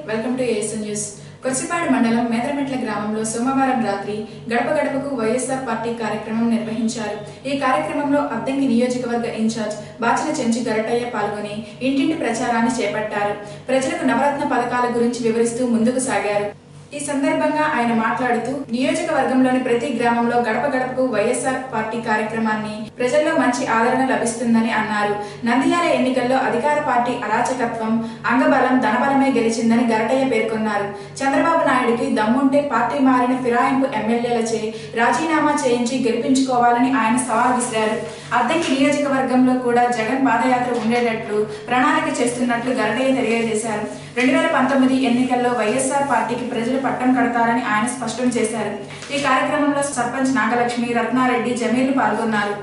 Welcome to AS news Kochipadu మండలం మేదరమెట్ల గ్రామంలో సోమవారం రాత్రి గడప గడపకు వైఎస్ఆర్ పార్టీ కార్యక్రమం నిర్వహించారు ఈ కార్యక్రమంలో అద్దంకి నియోజకవర్గ ఇన్ఛార్జ్ బాచిన చెంచి గరటయ్య పాల్గొని ఇంటింటి ప్రచారాన్ని చేపట్టారు ప్రజలకు నవరత్న పథకాల గురించి వివరిస్తూ ముందుకు సాగారు ఈ సందర్భంగా ఆయన మాట్లాడుతూ నియోజకవర్గంలోని ప్రతి గ్రామంలో గడప గడపకు వైఎస్ఆర్ పార్టీ కార్యక్రమాన్ని ప్రజల్లో మంచి ఆదరణ లభిస్తుందని అన్నారు నంద్యాల ఎన్నికల్లో అధికార పార్టీ అరాచకత్వం అంగబలం ధనబలమే గెలిచిందని గరటయ్య పేర్కొన్నారు చంద్రబాబు నాయుడికి దమ్ముంటే పార్టీ మారిన ఫిరాయింపు ఎమ్మెల్యేలచే రాజీనామా చేయించి గెలిపించుకోవాలని ఆయన సవాల్ విసిరారు అద్దెకి నియోజకవర్గంలో కూడా జగన్ పాదయాత్ర ఉండేటట్లు ప్రణాళిక చేస్తున్నట్లు గరటయ్య తెలియజేశారు రెండు వేల పంతొమ్మిది ఎన్నికల్లో వైఎస్ఆర్ పార్టీకి ప్రజలు పట్టం కడతారని ఆయన స్పష్టం చేశారు ఈ కార్యక్రమంలో సర్పంచ్ నాగలక్ష్మి రత్నారెడ్డి జమీర్లు పాల్గొన్నారు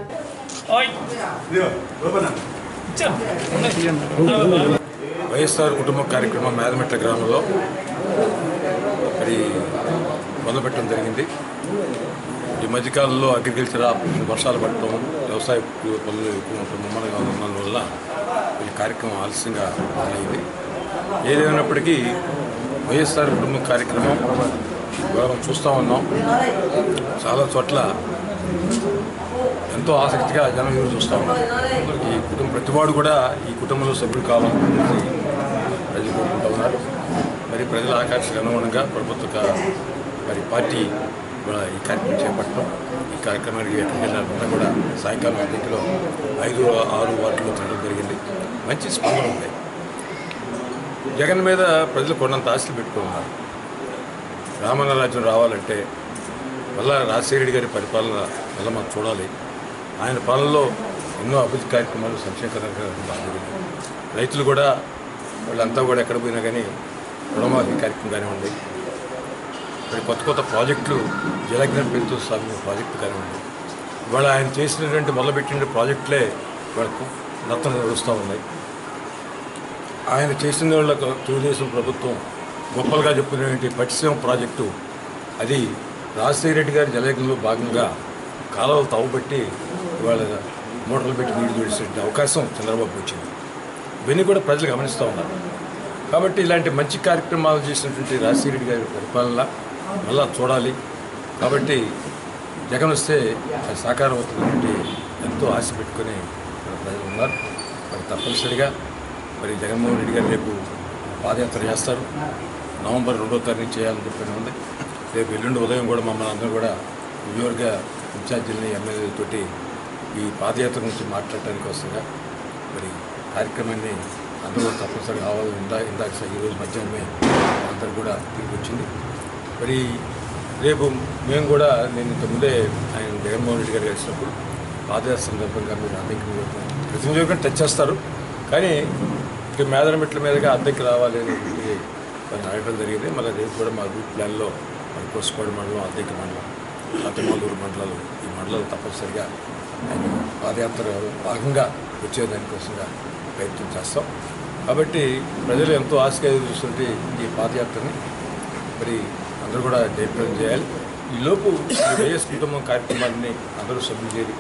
వైఎస్ఆర్ కుటుంబ కార్యక్రమం మేదమెట్ల గ్రామంలో మరి మొదలుపెట్టడం జరిగింది ఈ మధ్యకాలంలో అగ్రికల్చర్ వర్షాలు పడటం వ్యవసాయ పనులు ఎక్కువ ఉండటం ముమ్మరంగా ఉండడం వల్ల ఈ కార్యక్రమం ఆలస్యంగా అయింది ఏదేమైనప్పటికీ వైఎస్ఆర్ కుటుంబ కార్యక్రమం ఇవాళ మనం చూస్తూ ఉన్నాం చాలా చోట్ల ఎంతో ఆసక్తిగా జనం ఎదురు చూస్తూ ఉన్నారు ఈ కుటుంబం ప్రతివాడు కూడా ఈ కుటుంబంలో సభ్యుడు కావాలని ప్రజలు కోరుకుంటూ ఉన్నారు మరి ప్రజల ఆకాంక్షకు అనుగుణంగా ప్రభుత్వ కా- మరి పార్టీ కూడా ఈ కార్యక్రమం చేపట్టడం ఈ కార్యక్రమానికి ఎక్కడికి వెళ్ళాలన్నా కూడా సాయంకాలం ఐదింటిలో ఐదు ఆరు వార్డుల్లో తినడం జరిగింది మంచి స్పందన ఉంది జగన్ మీద ప్రజలు కొన్నంత ఆశలు పెట్టుకున్నారు రామన్న రాజ్యం రావాలంటే మళ్ళా రాజశేఖర రెడ్డి గారి పరిపాలన మళ్ళీ మనం చూడాలి ఆయన పాలనలో ఎన్నో అభివృద్ధి కార్యక్రమాలు సంక్షేమ కార్యక్రమాలు బాగా జరిగాయి. రైతులు కూడా వాళ్ళంతా కూడా ఎక్కడ పోయినా కానీ రుణమాఫీ కార్యక్రమం కానివ్వండి మరి కొత్త కొత్త ప్రాజెక్టులు జలజ్ఞాన పెంచు సాగిన ప్రాజెక్టు కానివ్వండి ఇవాళ ఆయన చేసినటువంటి మొదలుపెట్టిన ప్రాజెక్టులే వాళ్ళకు నత్తలు నడుస్తూ ఉన్నాయి ఆయన చేసిన వాళ్ళకు తెలుగుదేశం ప్రభుత్వం గొప్పలుగా చెప్పుకునేటువంటి పట్టిసీమ ప్రాజెక్టు అది రాజశేఖర రెడ్డి గారి జలయజ్ఞంలో భాగంగా కాలువలు తవ్వబెట్టి ఇవాళ మోటార్లు పెట్టి నీళ్లు చూసే అవకాశం చంద్రబాబు వచ్చింది ఇవన్నీ కూడా ప్రజలు గమనిస్తూ ఉన్నారు కాబట్టి ఇలాంటి మంచి కార్యక్రమాలు చేసినటువంటి రాజశేఖర రెడ్డి గారి పరిపాలన మళ్ళా చూడాలి కాబట్టి జగన్ వస్తే అది సాకారం అవుతుందంటే ఎంతో ఆశ పెట్టుకొని ఇక్కడ ప్రజలు ఉన్నారు మరి తప్పనిసరిగా మరి జగన్మోహన్ రెడ్డి గారు రేపు పాదయాత్ర చేస్తారు నవంబర్ రెండో తారీఖు చేయాలని చెప్పని ఉంది రేపు ఎల్లుండి ఉదయం కూడా మమ్మల్ని అందరూ కూడా న్యూయార్క్ ఇన్ఛార్జీలని ఎమ్మెల్యేలతోటి ఈ పాదయాత్ర గురించి మాట్లాడటానికి వస్తుందిగా మరి కార్యక్రమాన్ని అందరూ కూడా తప్పనిసరిగా కావాలి ఇందా ఇందాక స- ఈరోజు మధ్యాహ్నమే అందరూ కూడా తిరిగి వచ్చింది మరి రేపు మేము కూడా నేను ఇంతకుముందే ఆయన జగన్మోహన్ రెడ్డి గారు కలిసినప్పుడు పాదయాత్ర సందర్భంగా మీరు అద్దెకి ప్రతి నియోజకవర్గం టచ్ చేస్తారు కానీ ఇక మేదరమెట్ల మీదుగా అద్దెకి రావాలి అనేటువంటి వారిని అడగడం జరిగింది మళ్ళీ రేపు కూడా మా రూట్ ప్లాన్లో మరి కోసుపాడు మండలం అద్దెకి మండలం అత్తమాలూరు మండలాలు ఈ మండలాలు తప్పనిసరిగా ఆయన పాదయాత్ర భాగంగా వచ్చేదానికోసంగా ప్రయత్నం చేస్తాం కాబట్టి ప్రజలు ఎంతో ఆశగా ఎదురు చూస్తుంటే ఈ పాదయాత్రని మరి అందరూ కూడా జయప్రదం చేయాలి ఈ లోపు ఈ వైఎస్ కుటుంబం కార్యక్రమాన్ని అందరూ సభ్యులు చేరి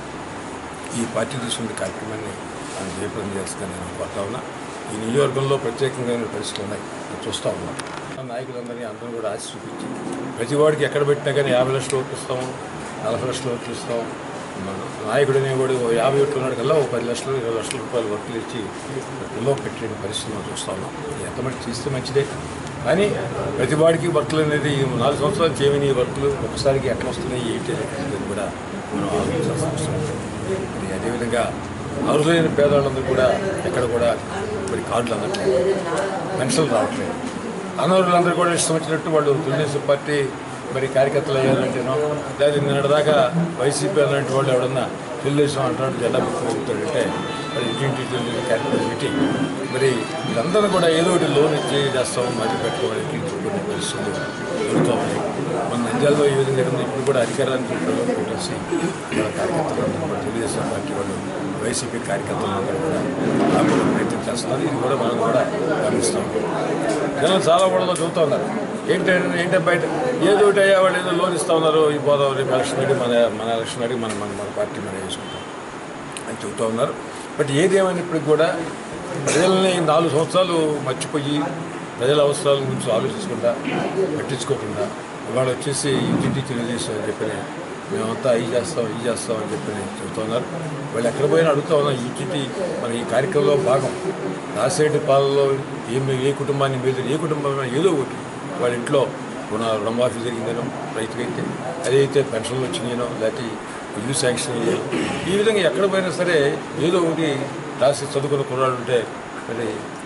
ఈ పార్టీ తీసుకున్న కార్యక్రమాన్ని మనం జయప్రదం చేస్తుందని నేను కోరుతా ఉన్నా ఈ నియోజకవర్గంలో ప్రత్యేకంగా పరిస్థితులు ఉన్నాయి నేను చూస్తూ ఉన్నాం ఆ నాయకులందరినీ అందరూ కూడా ఆశ చూపించి ప్రతి వాడికి ఎక్కడ పెట్టినా కానీ యాభై లక్షలు ఓట్లు ఇస్తాం నలభై లక్షలు ఓట్లు ఇస్తాం మన నాయకుడు అనేవాడు ఓ యాభై ఓట్లు ఉన్నాడు కల్లా ఓ పది లక్షలు ఇరవై లక్షల రూపాయలు వర్కులు ఇచ్చి నిల్వ పెట్టిన పరిస్థితి మనం చూస్తూ ఉన్నాం ఎంతమంది చేస్తే మంచిదే కానీ ప్రతి వాడికి వర్కులు అనేది ఈ నాలుగు సంవత్సరాలు చేయని ఈ వర్కులు ఒకసారికి ఎట్లా వస్తున్నాయి ఏంటి అనేది కూడా మనం ఆలోచించాల్సిన అవసరం ఉంది మరి అదేవిధంగా అర్హులైన పేదవాళ్ళందరూ కూడా ఎక్కడ కూడా మరి కార్డులు అందట్లేదు పెన్షన్లు రావట్లేదు అనర్హులందరూ కూడా ఇష్టం వచ్చినట్టు వాళ్ళు తెలుగుదేశం పార్టీ మరి కార్యకర్తలు అయ్యారంటేనో లేదా నిన్నటిదాకా వైసీపీ అలాంటి వాళ్ళు ఎవడన్నా తెలుగుదేశం అంటున్నాడు జెండా పెట్టుకుంటాడంటే మరి ఇంటింటి తెలుగుదేశం కార్యక్రమం పెట్టి మరి వీళ్ళందరూ కూడా ఏదో ఒకటి లోన్ ఇచ్చి చేస్తాం మధ్య పెట్టుకోవడానికి కొన్ని పరిస్థితులు జరుగుతూ ఉన్నాయి మన నంద్యాలలో ఈ విధంగా జరిగింది ఇప్పుడు కూడా అధికారానికి ప్రలోభ పెట్టేసి వాళ్ళ కార్యకర్తలు అందరూ కూడా తెలుగుదేశం పార్టీ వాళ్ళు వైసీపీ కార్యకర్తలందరూ కూడా ఆపేయడం ప్రయత్నం చేస్తున్నారు ఇది కూడా మనం కూడా గమనిస్తాం జనం చాలా కూడా చదువుతూ ఉన్నారు ఏంటంటే ఏంటంటే బయట ఏదో ఒకటి అయ్యా వాళ్ళు ఏదో లోన్ ఇస్తూ ఉన్నారు ఈ పోదాం రేపు ఎలక్షన్ అడిగి మన మన ఎలక్షన్ అడిగి మన మన మన పార్టీ మనం వేసుకుంటాం అని చెబుతూ ఉన్నారు బట్ ఏది ఏమైనప్పటికీ కూడా ప్రజల్ని నాలుగు సంవత్సరాలు మర్చిపోయి ప్రజల అవసరాల గురించి ఆలోచించకుండా పట్టించుకోకుండా ఇవాళ వచ్చేసి ఇంటింటి తెలుగుదేశం అని చెప్పి మేమంతా అవి చేస్తాం ఇది చేస్తాం అని చెప్పి చెబుతున్నారు వాళ్ళు ఎక్కడ పోయినా అడుగుతా ఉన్నాం ఇంటింటి మన ఈ కార్యక్రమంలో భాగం రాసేటి పాలలో ఏ ఏ కుటుంబాన్ని మీద ఏ కుటుంబంలో ఏదో ఒకటి వాళ్ళ ఇంట్లో రుణ రుణమాఫీ జరిగిందనో రైతుకైతే అదైతే పెన్షన్లు వచ్చినాయనో లేకపోతే ఇల్లు శాంక్షన్ అయ్యాయి ఈ విధంగా ఎక్కడ పోయినా సరే ఏదో ఒకటి రాసి చదువుకున్న కుర్రాడు ఉంటే మరి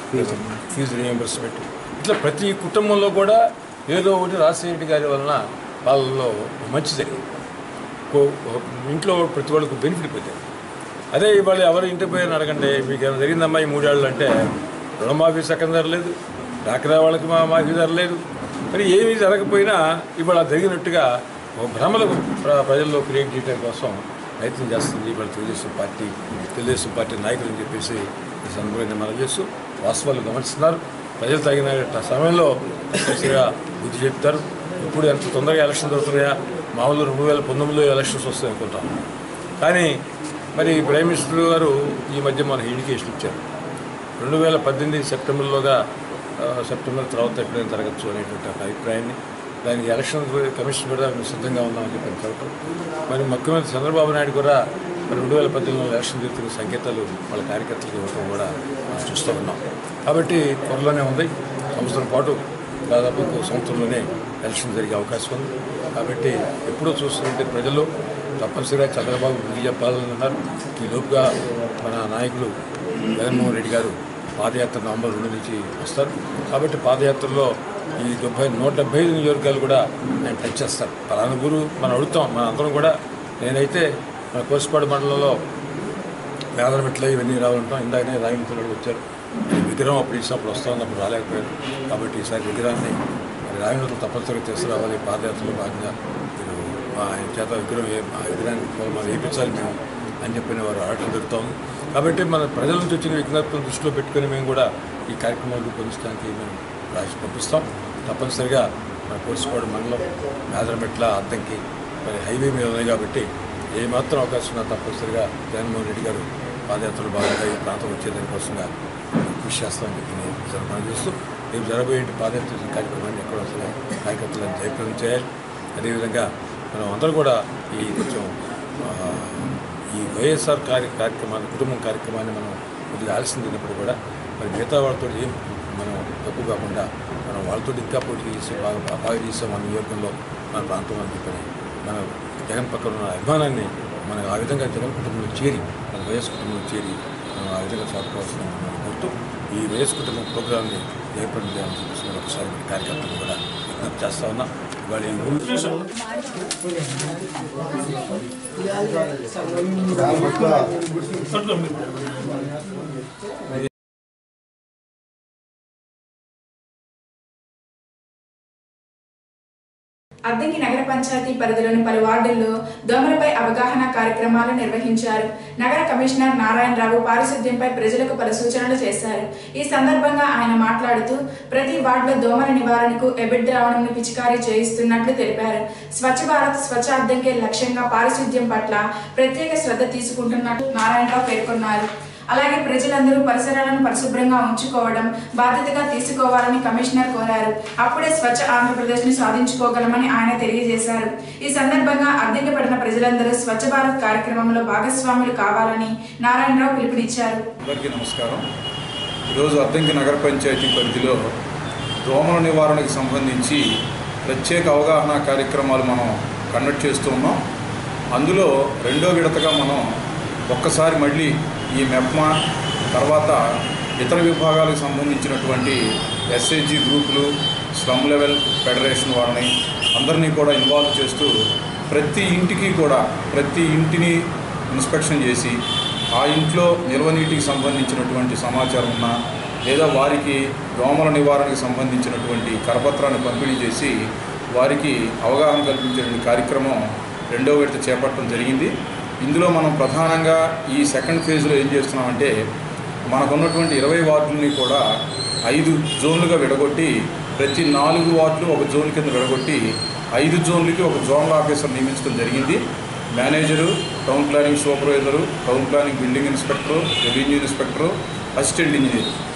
ఫీజు రియంబర్స్మెంట్ ఇట్లా ప్రతి కుటుంబంలో కూడా ఏదో ఒకటి రాజశేఖర గారి వలన వాళ్ళలో మంచి జరిగింది కో- ఇంట్లో ప్రతి వాళ్ళకు బెనిఫిట్ పొందారు అదే ఇవాళ ఎవరు ఇంటికి పోయిన అడగండి మీకు ఏమైనా జరిగిందమ్మా ఈ మూడేళ్ళు అంటే రుణమాఫీ సెకండర్ లేదు డాక్రా వాళ్ళకి మా మాఫీ ధర లేదు మరి ఏమీ జరగకపోయినా ఇవాళ జరిగినట్టుగా ఒక భ్రమలు ప్ర- ప్రజల్లో క్రియేట్ చేయడం కోసం ప్రయత్నం చేస్తుంది ఇవాళ తెలుగుదేశం పార్టీ తెలుగుదేశం పార్టీ నాయకులు అని చెప్పేసి ఈ సందర్భంగా మనం చేస్తూ వాస్తవాలు గమనిస్తున్నారు ప్రజలు తగిన సమయంలో తప్పనిసరిగా బుద్ధి చెప్తారు ఇప్పుడు ఎంత తొందరగా ఎలక్షన్ జరుగుతున్నాయా మామూలు రెండు వేల పంతొమ్మిదిలో ఎలక్షన్స్ వస్తాయి అనుకుంటాం కానీ మరి ప్రైమ్ మినిస్టర్ గారు ఈ మధ్య మనకి ఇండికేషన్ ఇచ్చారు రెండు వేల పద్దెనిమిది సెప్టెంబర్లోగా ఆ, సెప్టెంబర్ తర్వాత ఎప్పుడైనా జరగచ్చు అనేటువంటి ఒక అభిప్రాయాన్ని దానికి ఎలక్షన్ కమిషన్ కూడా మేము సిద్ధంగా ఉన్నామని చెప్పి చెప్పడం మరి ముఖ్యమంత్రి చంద్రబాబు నాయుడు కూడా మరి రెండు వేల పద్దెనిమిదిలో ఎలక్షన్ జరుగుతున్న సంకేతాలు వాళ్ళ కార్యకర్తలకు ఇవ్వడం కూడా మనం చూస్తూ ఉన్నాం కాబట్టి త్వరలోనే ఉంది సంవత్సరం పాటు దాదాపు ఒక సంవత్సరంలోనే ఎలక్షన్ జరిగే అవకాశం ఉంది కాబట్టి ఎప్పుడూ చూస్తుంటే ప్రజలు తప్పనిసరిగా చంద్రబాబు బుద్ధి చెప్పాలని ఉన్నారు ఈ లోపుగా మన నాయకులు జగన్మోహన్ రెడ్డి గారు పాదయాత్ర నవంబర్ రెండు నుంచి వస్తారు కాబట్టి పాదయాత్రలో ఈ డెబ్బై నూట డెబ్బై ఐదు నియోజకవర్గాలు కూడా నేను టచ్ చేస్తాను పలానా గురు మనం అడుగుతాం మన అందరం కూడా నేనైతే మన కోసిపాడు మండలంలో మేదరమెట్ల ఇవన్నీ రావాలంటాం ఇందాకనే రాయమిత్రులు వచ్చారు ఈ విగ్రహం అప్పుడు ఇచ్చినప్పుడు వస్తామని అప్పుడు రాలేకపోయారు కాబట్టి ఈసారి విగ్రహాన్ని మరి రాయమిత్రులు తప్పనిసరిగా తీసుకురావాలి పాదయాత్రలో భాగంగా మీరు మా ఆయన చేత విగ్రహం ఏ- ఆ విగ్రహాన్ని మనం వేయించాలి మేము అని చెప్పిన వారు ఆడటం జరుగుతాం కాబట్టి మన ప్రజల నుంచి వచ్చిన విజ్ఞప్తులను దృష్టిలో పెట్టుకుని మేము కూడా ఈ కార్యక్రమాలు రూపొందించడానికి మేము రాసి పంపిస్తాం తప్పనిసరిగా మన కోసిపాడు మండలం మేదరమెట్ల అద్దంకి మరి హైవే మీద ఉన్నాయి కాబట్టి ఏమాత్రం అవకాశం ఉన్నా తప్పనిసరిగా జగన్మోహన్ రెడ్డి గారు పాదయాత్రలు భాగంగా ఈ ప్రాంతం వచ్చేదానికోసంగా కృషి చేస్తామని చెప్పి నేను జరపడం చేస్తూ రేపు జరగబోయే కార్యక్రమ కార్యక్రమాన్ని ఎక్కడ వస్తున్నాయి కార్యకర్తలను జయప్రదం చేయాలి అదేవిధంగా మనం అందరూ కూడా ఈ కొంచెం ఆ, ఈ వైఎస్ఆర్ కార్య కార్యక్రమాన్ని కుటుంబం కార్యక్రమాన్ని మనం కొద్దిగా ఆలస్యం తిన్నప్పుడు కూడా మరి మిగతా వాళ్ళతో ఏం మనం తప్పు కాకుండా మనం వాళ్ళతో ఇంకా పోటీ చేసి బాగా బాగా చేసాం మన నియోజకంలో మన ప్రాంతం అని చెప్పని మన జగన్ పక్కన ఉన్న అభిమానాన్ని మనం ఆ విధంగా జగన్ కుటుంబంలో చేరి మన వైఎస్ కుటుంబంలో చేరి మనం ఆ విధంగా సాగుకోవాల్సిన మనం కోరుతూ ఈ వైఎస్ కుటుంబం ప్రోగ్రామ్ని ఏర్పాటు చేయాలని చెప్పేసి నేను ఒకసారి మన కార్యకర్తలు కూడా విజ్ఞప్తి చేస్తా ఉన్నా ఇవాళ ఈ ఊరు అద్దంకి నగర పంచాయతీ పరిధిలోని పలు వార్డుల్లో దోమలపై అవగాహన కార్యక్రమాలు నిర్వహించారు నగర కమిషనర్ నారాయణరావు పారిశుద్ధ్యంపై ప్రజలకు పలు సూచనలు చేశారు ఈ సందర్భంగా ఆయన మాట్లాడుతూ ప్రతి వార్డులో దోమల నివారణకు ఎబిడ్ ద్రావణంను పిచికారీ చేయిస్తున్నట్లు తెలిపారు స్వచ్ఛ భారత్ స్వచ్ఛ అద్దంకే లక్ష్యంగా పారిశుద్ధ్యం పట్ల ప్రత్యేక శ్రద్ధ తీసుకుంటున్నట్లు నారాయణరావు పేర్కొన్నారు అలాగే ప్రజలందరూ పరిసరాలను పరిశుభ్రంగా ఉంచుకోవడం బాధ్యతగా తీసుకోవాలని కమిషనర్ కోరారు అప్పుడే స్వచ్ఛ ఆంధ్రప్రదేశ్ ని సాధించుకోగలమని ఆయన తెలియజేశారు ఈ సందర్భంగా అద్దెకి ప్రజలందరూ స్వచ్ఛ భారత్ కార్యక్రమంలో భాగస్వాములు కావాలని నారాయణరావు పిలుపునిచ్చారు అందరికీ నమస్కారం ఈరోజు అద్దంకి నగర పంచాయతీ పరిధిలో దోమల నివారణకు సంబంధించి ప్రత్యేక అవగాహన కార్యక్రమాలు మనం కండక్ట్ చేస్తూ ఉన్నాం అందులో రెండో విడతగా మనం ఒక్కసారి మళ్ళీ ఈ మెప్మా తర్వాత ఇతర విభాగాలకు సంబంధించినటువంటి ఎస్హెచ్జి గ్రూపులు స్లమ్ లెవెల్ ఫెడరేషన్ వారిని అందరినీ కూడా ఇన్వాల్వ్ చేస్తూ ప్రతి ఇంటికి కూడా ప్రతి ఇంటిని ఇన్స్పెక్షన్ చేసి ఆ ఇంట్లో నిల్వ నీటికి సంబంధించినటువంటి సమాచారం ఉన్నా లేదా వారికి దోమల నివారణకు సంబంధించినటువంటి కరపత్రాన్ని పంపిణీ చేసి వారికి అవగాహన కల్పించేటువంటి కార్యక్రమం రెండో విడత చేపట్టడం జరిగింది ఇందులో మనం ప్రధానంగా ఈ సెకండ్ ఫేజ్లో ఏం చేస్తున్నామంటే మనకున్నటువంటి ఇరవై వార్డులని కూడా ఐదు జోన్లుగా విడగొట్టి ప్రతి నాలుగు వార్డులు ఒక జోన్ కింద విడగొట్టి ఐదు జోన్లకి ఒక జోనల్ ఆఫీసర్ నియమించడం జరిగింది manager town planning supervisor town planning building inspector revenue inspector assistant engineer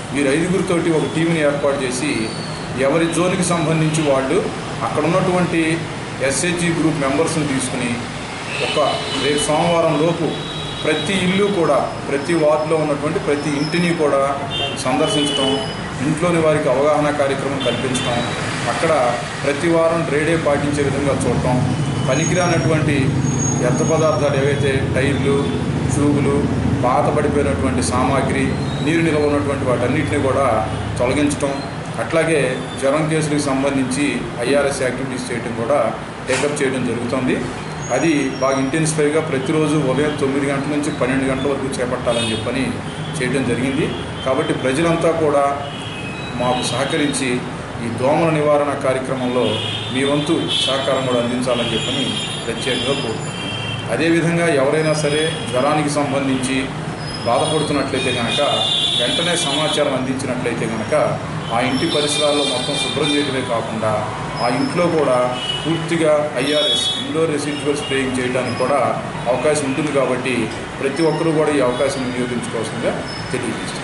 వీరు ఐదుగురితోటి ఒక టీంని ఏర్పాటు చేసి ఎవరి జోన్కి సంబంధించి వాళ్ళు అక్కడ ఉన్నటువంటి ఎస్హెచ్జి గ్రూప్ మెంబర్స్ని తీసుకుని ఒక రేపు సోమవారం లోపు ప్రతి ఇల్లు కూడా ప్రతి వార్డులో ఉన్నటువంటి ప్రతి ఇంటిని కూడా సందర్శించడం ఇంట్లోని వారికి అవగాహన కార్యక్రమం కల్పించడం అక్కడ ప్రతి వారం డ్రైడే పాటించే విధంగా చూడటం పనికిరానటువంటి వ్యర్థ పదార్థాలు ఏవైతే టైర్లు ట్యూబులు పాత పడిపోయినటువంటి సామాగ్రి నీరు నిల్వ ఉన్నటువంటి వాటన్నిటిని కూడా తొలగించటం అట్లాగే జ్వరం కేసులకు సంబంధించి ఐఆర్ఎస్ యాక్టివిటీస్ చేయడం కూడా టేకప్ చేయడం జరుగుతుంది అది బాగా ఇంటెన్సిఫైగా ప్రతిరోజు ఉదయం తొమ్మిది గంటల నుంచి పన్నెండు గంటల వరకు చేపట్టాలని చెప్పని చేయడం జరిగింది కాబట్టి ప్రజలంతా కూడా మాకు సహకరించి ఈ దోమల నివారణ కార్యక్రమంలో మీ వంతు సహకారం కూడా అందించాలని చెప్పని ప్రత్యేకంగా కోరుకుంటున్నాం అదేవిధంగా ఎవరైనా సరే జ్వరానికి సంబంధించి బాధపడుతున్నట్లయితే కనుక వెంటనే సమాచారం అందించినట్లయితే కనుక ఆ ఇంటి పరిసరాల్లో మొత్తం శుభ్రం చేయడమే కాకుండా ఆ ఇంట్లో కూడా పూర్తిగా ఐఆర్ఎస్ ఇండోర్ రెసిడ్యువల్ స్ప్రేయింగ్ చేయడానికి కూడా అవకాశం ఉంటుంది కాబట్టి ప్రతి ఒక్కరూ కూడా ఈ అవకాశం వినియోగించుకోవాల్సిందిగా తెలియజేస్తుంది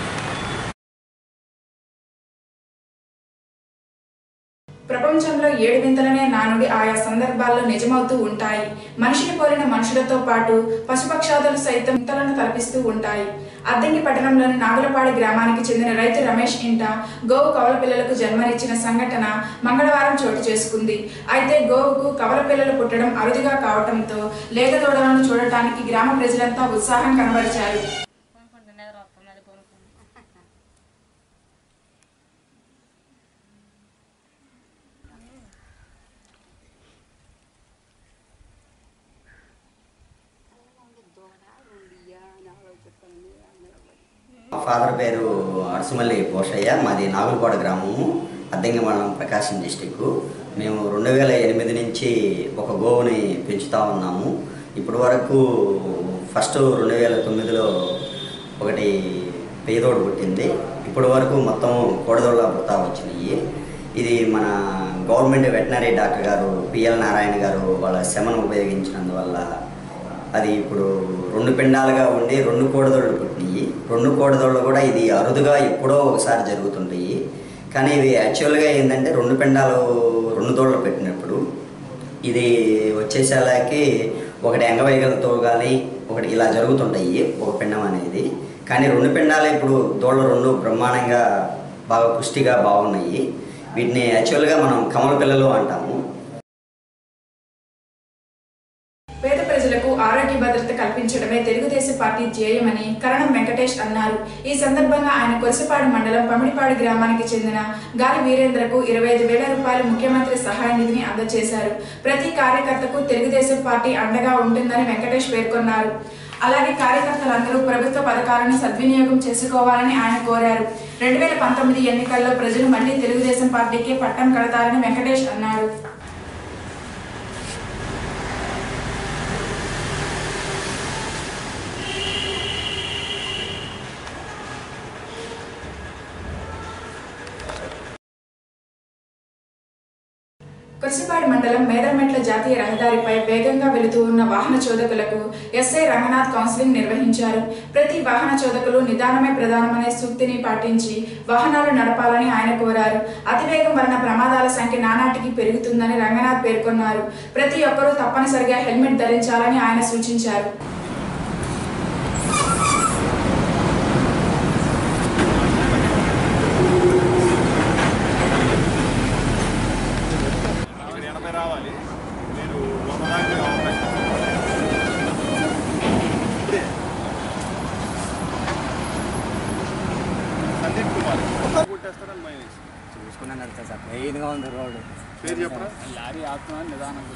ప్రపంచంలో ఏడు వింతలనే నానుడి ఆయా సందర్భాల్లో నిజమవుతూ ఉంటాయి మనిషిని పోలిన మనుషులతో పాటు పశుపక్షాదులు సైతం వింతలను తలపిస్తూ ఉంటాయి అద్దంకి పట్టణంలోని నాగులపాడి గ్రామానికి చెందిన రైతు రమేష్ ఇంట గోవు కవల పిల్లలకు జన్మనిచ్చిన సంఘటన మంగళవారం చోటు చేసుకుంది అయితే గోవుకు కవల పిల్లలు పుట్టడం అరుదుగా కావడంతో లేగ దూడలను చూడటానికి గ్రామ ప్రజలంతా ఉత్సాహం కనబరిచారు కొనుక్కుంటే నిద్ర వస్తుంది అది కొనుక్కుంటే మా ఫాదర్ పేరు అరసమల్లి పోషయ్య మాది నాగులపాడ గ్రామము అద్దంకి మండలం ప్రకాశం డిస్టిక్ మేము రెండు వేల ఎనిమిది నుంచి ఒక గోవుని పెంచుతా ఉన్నాము ఇప్పటి వరకు ఫస్ట్ రెండు వేల తొమ్మిదిలో ఒకటి పేదోడు పుట్టింది ఇప్పటి వరకు మొత్తం కోడదోళ్ళ పుడతా వచ్చినాయి ఇది మన గవర్నమెంట్ వెటనరీ డాక్టర్ గారు పిఎల్ నారాయణ గారు వాళ్ళ శమను ఉపయోగించినందువల్ల అది ఇప్పుడు రెండు పిండాలుగా ఉండి రెండు కోడదోళ్ళు పుట్టినాయి రెండు కోడదోళ్ళు కూడా ఇది అరుదుగా ఎప్పుడో ఒకసారి జరుగుతుంటాయి కానీ ఇవి యాక్చువల్గా ఏంటంటే రెండు పిండాలు రెండు దోళ్ళు పెట్టినప్పుడు ఇది వచ్చేసేలాకి ఒకటి ఎంగవైగలతో కానీ ఒకటి ఇలా జరుగుతుంటాయి ఒక పిండం అనేది కానీ రెండు పిండాలు ఇప్పుడు దోళ్ళు రెండు బ్రహ్మాండంగా బాగా పుష్టిగా బాగున్నాయి వీటిని యాక్చువల్గా మనం కమల పిల్లలు అంటాము పేద ప్రజలకు ఆరోగ్య భద్రత కల్పించడమే తెలుగుదేశం పార్టీ ధ్యేయమని కరణం వెంకటేష్ అన్నారు ఈ సందర్భంగా ఆయన కొరసపాడు మండలం పమిడిపాడు గ్రామానికి చెందిన గాలి వీరేంద్రకు ఇరవై ఐదు వేల రూపాయలు ముఖ్యమంత్రి సహాయ నిధిని అందజేశారు ప్రతి కార్యకర్తకు తెలుగుదేశం పార్టీ అండగా ఉంటుందని వెంకటేష్ పేర్కొన్నారు అలాగే కార్యకర్తలందరూ ప్రభుత్వ పథకాలను సద్వినియోగం చేసుకోవాలని ఆయన కోరారు రెండు వేల పంతొమ్మిది ఎన్నికల్లో ప్రజలు మళ్లీ తెలుగుదేశం పార్టీకి పట్టం కడతారని వెంకటేష్ అన్నారు కుర్సిపాడు మండలం మేదర్మెట్ల జాతీయ రహదారిపై వేగంగా వెళుతూ ఉన్న వాహన చోదకులకు ఎస్ఐ రంగనాథ్ కౌన్సిలింగ్ నిర్వహించారు ప్రతి వాహన చోదకులు నిదానమే ప్రధానమనే సూక్తిని పాటించి వాహనాలు నడపాలని ఆయన కోరారు అతివేగం వలన ప్రమాదాల సంఖ్య నానాటికి పెరుగుతుందని రంగనాథ్ పేర్కొన్నారు ప్రతి ఒక్కరూ తప్పనిసరిగా హెల్మెట్ ధరించాలని ఆయన సూచించారు చూసుకున్నాను నడుస్తా సార్ మెయిన్గా ఉంది రోడ్డు పేరు చెప్పరా లారీ ఆపుతున్నాను నిదానం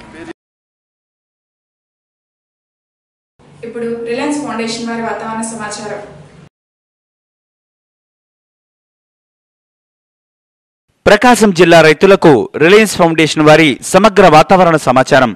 ఇప్పుడు రిలయన్స్ ఫౌండేషన్ వారి వాతావరణ సమాచారం ప్రకాశం జిల్లా రైతులకు రిలయన్స్ ఫౌండేషన్ వారి సమగ్ర వాతావరణ సమాచారం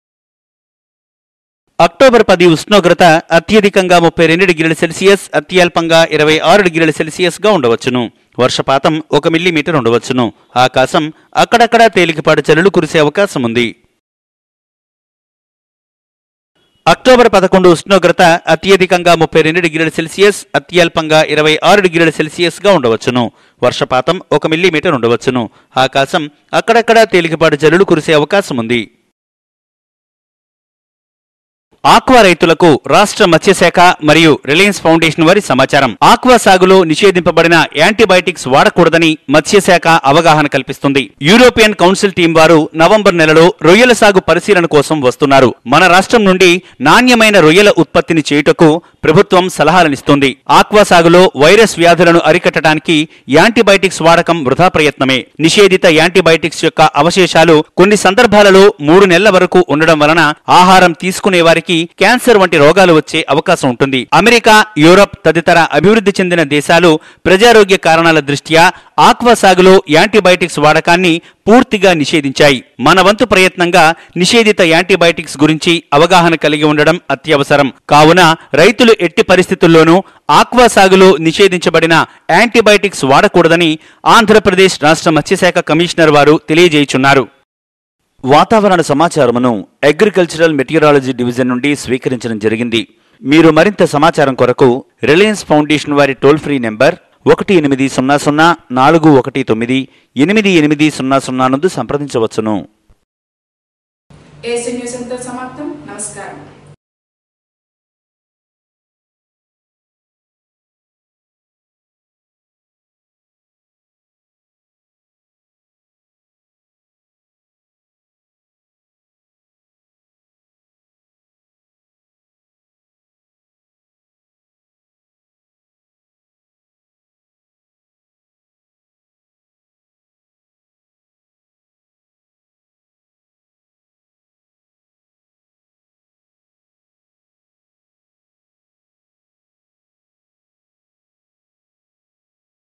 అక్టోబర్ పది ఉష్ణోగ్రత అత్యధికంగా ముప్పై రెండు డిగ్రీల సెల్సియస్ అత్యల్పంగా ఇరవై ఆరు డిగ్రీల సెల్సియస్ గా ఉండవచ్చును వర్షపాతం ఒక మిల్లీమీటర్ ఉండవచ్చును ఆకాశం అక్కడక్కడా తేలికపాటి చలులు కురిసే అవకాశం ఉంది అక్టోబర్ పదకొండు ఉష్ణోగ్రత అత్యధికంగా ముప్పై రెండు డిగ్రీల సెల్సియస్ అత్యల్పంగా ఇరవై ఆరు డిగ్రీల సెల్సియస్ గా ఉండవచ్చును వర్షపాతం ఒక మిల్లీమీటర్ ఉండవచ్చును ఆకాశం అక్కడక్కడ తేలికపాటి జల్లులు కురిసే అవకాశం ఉంది ఆక్వా రైతులకు రాష్ట్ర మత్స్యశాఖ మరియు రిలయన్స్ ఫౌండేషన్ వారి సమాచారం ఆక్వా సాగులో నిషేధింపబడిన యాంటీబయాటిక్స్ వాడకూడదని మత్స్యశాఖ అవగాహన కల్పిస్తుంది యూరోపియన్ కౌన్సిల్ టీం వారు నవంబర్ నెలలో రొయ్యల సాగు పరిశీలన కోసం వస్తున్నారు మన రాష్ట్రం నుండి నాణ్యమైన రొయ్యల ఉత్పత్తిని చేయుటకు ప్రభుత్వం సలహాలనిస్తుంది ఆక్వా సాగులో వైరస్ వ్యాధులను అరికట్టడానికి యాంటీబయాటిక్స్ వాడకం వృధా ప్రయత్నమే నిషేధిత యాంటీబయాటిక్స్ యొక్క అవశేషాలు కొన్ని సందర్భాలలో మూడు నెలల వరకు ఉండడం వలన ఆహారం తీసుకునే వారికి క్యాన్సర్ వంటి రోగాలు వచ్చే అవకాశం ఉంటుంది అమెరికా యూరప్ తదితర అభివృద్ధి చెందిన దేశాలు ప్రజారోగ్య కారణాల దృష్ట్యా ఆక్వా సాగులో యాంటీబయాటిక్స్ వాడకాన్ని పూర్తిగా నిషేధించాయి మన వంతు ప్రయత్నంగా నిషేధిత యాంటీబయాటిక్స్ గురించి అవగాహన కలిగి ఉండడం అత్యవసరం కావున రైతులు ఎట్టి పరిస్థితుల్లోనూ ఆక్వా సాగులో నిషేధించబడిన యాంటీబయాటిక్స్ వాడకూడదని ఆంధ్రప్రదేశ్ రాష్ట్ర మత్స్యశాఖ కమిషనర్ వారు తెలియజేయుచున్నారు వాతావరణ సమాచారమును అగ్రికల్చరల్ మెటీరియాలజీ డివిజన్ నుండి స్వీకరించడం జరిగింది మీరు మరింత సమాచారం కొరకు రిలయన్స్ ఫౌండేషన్ వారి టోల్ ఫ్రీ నెంబర్ ఒకటి ఎనిమిది సున్నా సున్నా నాలుగు ఒకటి తొమ్మిది ఎనిమిది ఎనిమిది సున్నా సున్నా నందు సంప్రదించవచ్చును ఏసీ న్యూస్ ఇంత సమాప్తం నమస్కారం